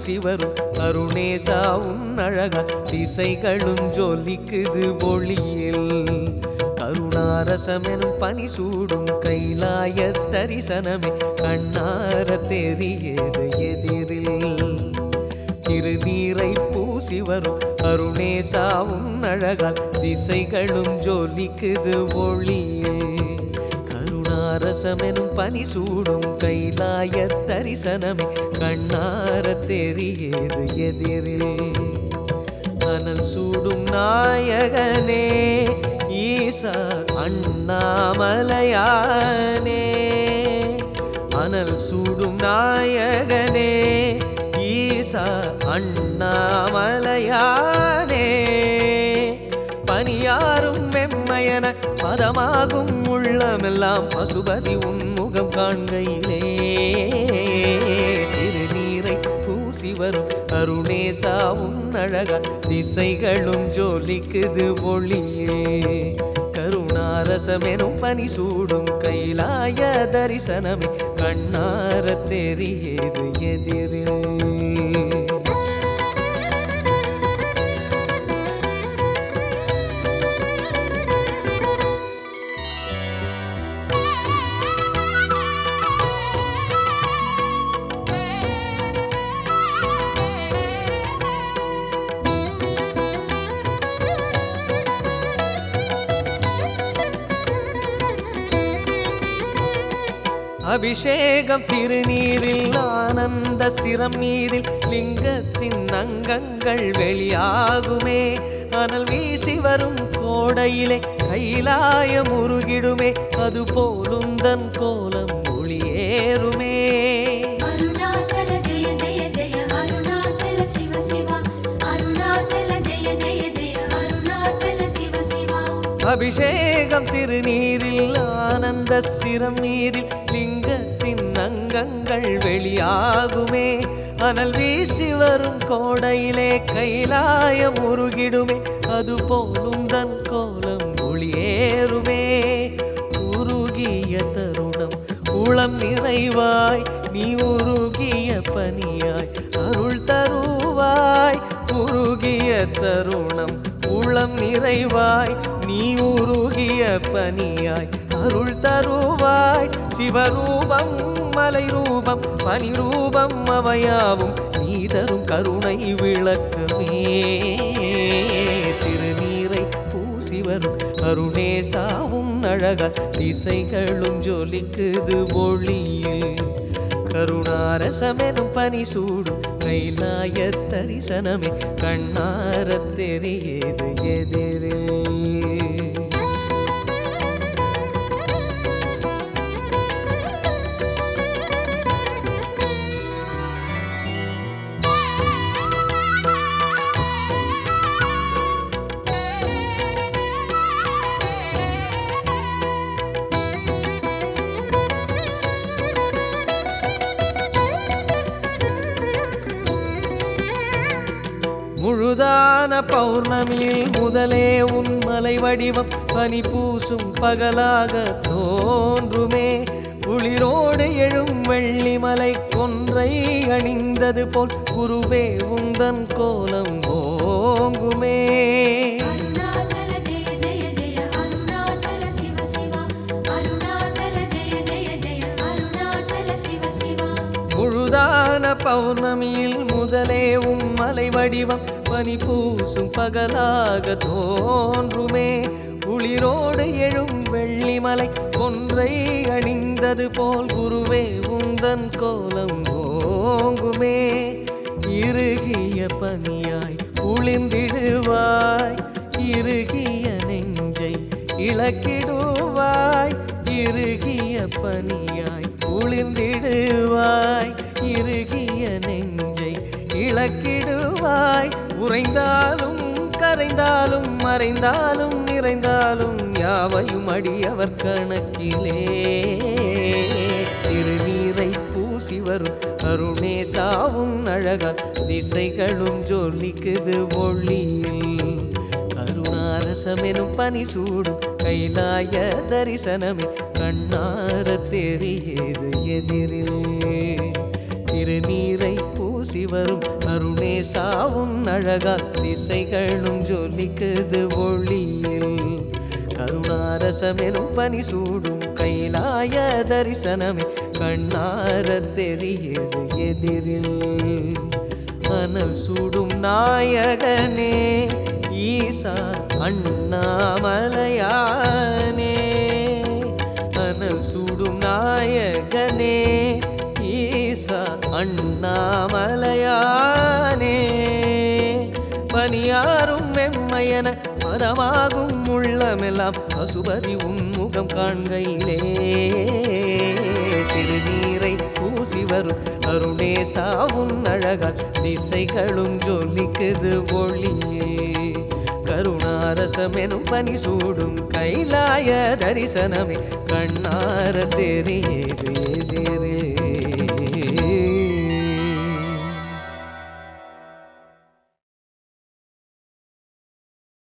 பூசி வரும் அருணேசா உன் அழகா திசைகளும் ஜொலிக்குது ஒளியில் கருணாரசமெனும் பனி சூடும் கைலாய தரிசனமே கண்ணார தெரியது எதிரில் திருநீரை பூசி வரும் அருணேசாவும் அழகால் திசைகளும் ஜொலிக்குது ஒளியில் கருணாரசமெனும் பனி சூடும் கைலாய தரிசனமே கண்ணார தெரியது எதிரில் அனல் சூடும் நாயகனே ஈசா அண்ணாமலையானே அனல் சூடும் நாயகனே ஈசா அண்ணாமலையானே பனியாரும் வெம்மையன பதமாகும் உள்ளமெல்லாம் பசுபதி உன்முகம் காண்கையிலே திருநீரை பூசி வரும் அருணேசா உன் அழகா திசைகளும் ஜொலிக்குது ஒளியே கருணாரசமெனும் பனி சூடும் கைலாய தரிசனமே கண்ணார தெரியது எதிரில் அபிஷேகம் திருநீரில் ஆனந்த சிரம் மீதில் லிங்கத்தின் அங்கங்கள் வெளியாகுமே அனல் வீசி வரும் கோடையிலே கைலாயம் உருகிடுமே அது போலுந்தன் கோலம் ஒளியேறுமே அருணாச்சல ஜெய ஜெய ஜெய அருணாச்சல சிவ சிவா அருணாச்சல ஜெய ஜெய ஜெய அருணாச்சல சிவ சிவா அபிஷேகம் திருநீரில் ஆனந்த சிரம் மீதில் லிங்கத்தின் அங்கங்கள் வெளியாகுமே அனல் வீசி வரும் கோடையிலே கைலாயம் உருகிடுமே அது போலும் தன் கோலம் ஒளியேறுமே உருகிய தருணம் உளம் நிறைவாய் நீ உருகிய பனியாய் அருள் தருவாய் உருகிய தருணம் உளம் நிறைவாய் நீ உருகிய பனியாய் அருள் தருவாய் சிவரூபம் மலை ரூபம் பனி ரூபம் அவையாவும் நீ தரும் கருணை விளக்கமே திருநீரை பூசி வரும் அருணேசாவும் அழகா திசைகளும் ஜொலிக்குது ஒளியில் கருணாரசமெனும் பனி சூடும் கைலாய தரிசனமே கண்ணார தெரியது எதிரில் முழுதான பௌர்ணமியில் முதலே உன் மலை வடிவம் பனி பூசும் பகலாக தோன்றுமே குளிரோடு எழும் வெள்ளிமலை கொன்றை அணிந்தது போல் குருவே உந்தன் கோலம் ஓங்குமே அருணாச்சல ஜெய ஜெய ஜெய அருணாச்சல சிவ சிவா அருணாச்சல ஜெய ஜெய ஜெய அருணாச்சல சிவ சிவா முழுதான பௌர்ணமியில் முதலே உன் மலை வடிவம் பனி பூசும் பகலாக தோன்றுமே குளிரோடு எழும் வெள்ளிமலை கொன்றை அணிந்தது போல் குருவே உந்தன் கோலம் ஓங்குமே இறுகிய பனியாய் குளிர்ந்திடுவாய் இறுகிய நெஞ்சை இழக்கிடுவாய் இறுகிய பனியாய் குளிர்ந்திடுவாய் இறுகிய நெஞ்சை இழக்கிடுவாய் உறைந்தாலும் கரைந்தாலும் மறைந்தாலும் நிறைந்தாலும் யாவையும் அடியவர் கணக்கிலே திருநீரை பூசி வரும் அருணேசாவும் அழகா திசைகளும் ஜொலிக்குது ஒளியில் கருணாரசமெனும் பனி சூடும் கைலாய தரிசனமே கண்ணார தெரியது எதிரில் திருநீரை பூசி வரும் கருணேசா உன் அழகால் திசைகளும் ஜொலிக்குது ஒளியில் கருணாரசமெனும் பனி சூடும் கைலாய தரிசனமே கண்ணார தெரியுது எதிரில் அனல் சூடும் நாயகனே ஈசா அண்ணாமலையானே அனல் சூடும் நாயகனே ஈசா அண்ணாமலையானே பனியாரும் மெம்மையன பதமாகும் உள்ளமெல்லாம் பசுபதி உன்முகம் காண்கையிலே திருநீரை பூசி வரும் அருணேசா உன் அழகால் திசைகளும் ஜொலிக்குது ஒளியே கருணாரசமெனும் பனி சூடும் கைலாய தரிசனமே கண்ணார தெரியுது எதிரில்